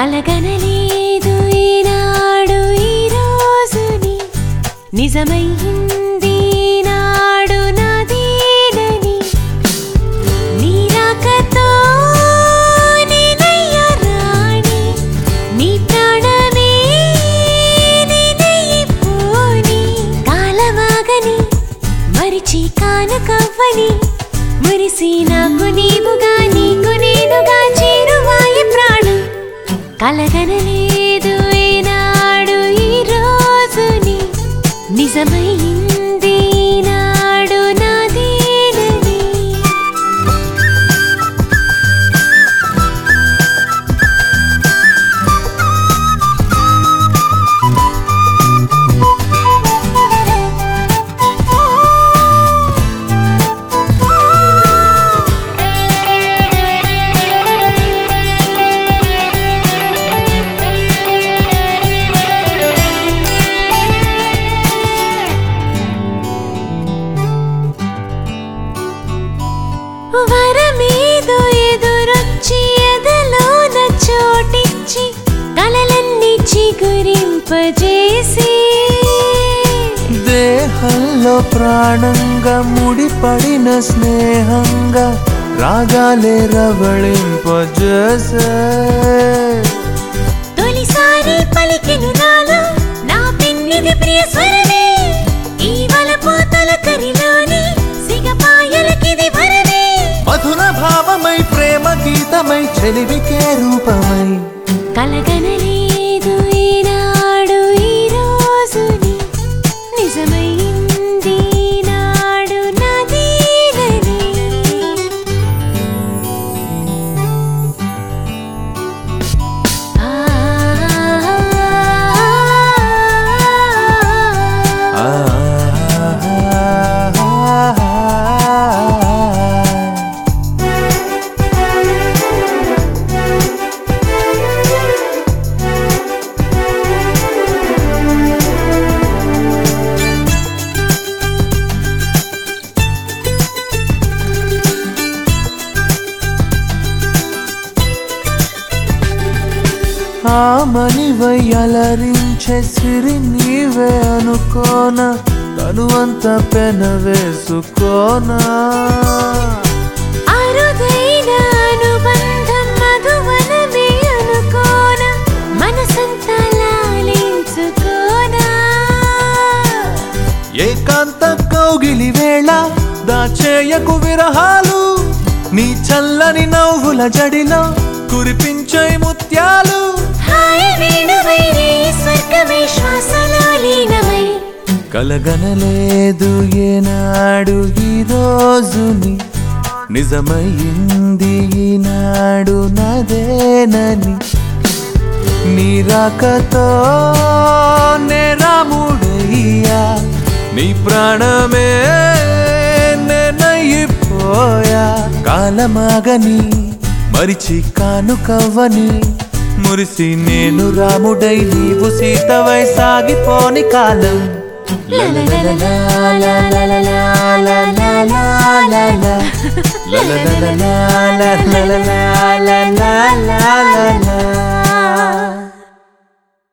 కలగనలేదు ఈనాడు ఈ రోజుని నిజమయ్యింది నాడు నాదేనని నీ రాకతో నేనయ్యా రాణి నీ ప్రాణమే నేనయ్యిపోని కాలమాగని మరిచి కానుకవ్వని మురిసి నాకు నీవుగా నీకు నేనుగా చేరువాయి ప్రాణం కలగనలేదు ఈనాడు ఈ రోజుని నిజమైంది నాడు నాదేనని వరమేదో ఎదురొచ్చి ఎదలోన చోటిచ్చి కలలన్నీ చిగురింపజేసి దేహంలో ప్రాణంగా ముడిపడిన స్నేహంగా రాగాలే రవళింపజేసే తొలిసారి పలికెను నాలో నా పెన్నిది ప్రియ స్వరమే ఈ వలపోతల కరిలోని సిగపాయలకిది వరమే మధుర భావమై ప్రేమ గీతమై చెలివికే రూపమై కలగనలేదు ఈనాడు ఈ రోజుని నిజమైంది నాడు నాదేనని ఆ ఆ ఆమనివై అలరించే సిరి నీవే అనుకోన తనువంత పెన వేసుకోనా అరుదైన అనుబంధం మధువనమే అనుకోన మనసంతా లాలించుకోనా ఏకాంత కౌగిలి వేళ దాచేయకు విరహాలు నీ చల్లని నవ్వుల జడిలో కురిపించే ముత్యాలు హాయి వేణువై రే స్వర్గమై శ్వాసలో లీనమై కలగనలేదు ఏనాడు ఈ రోజుని నిజమయ్యింది ఈనాడు నాదేనని నీ రాకతో నే రాముడయ్యా నీ ప్రాణమే నేనయ్యిపోయా కాలమాగని మరిచి కానుకవ్వని మురిసి నేను రాముడై నీవు సీతవై సాగిపోని కాలం La la la la la la la la la la la la la la la la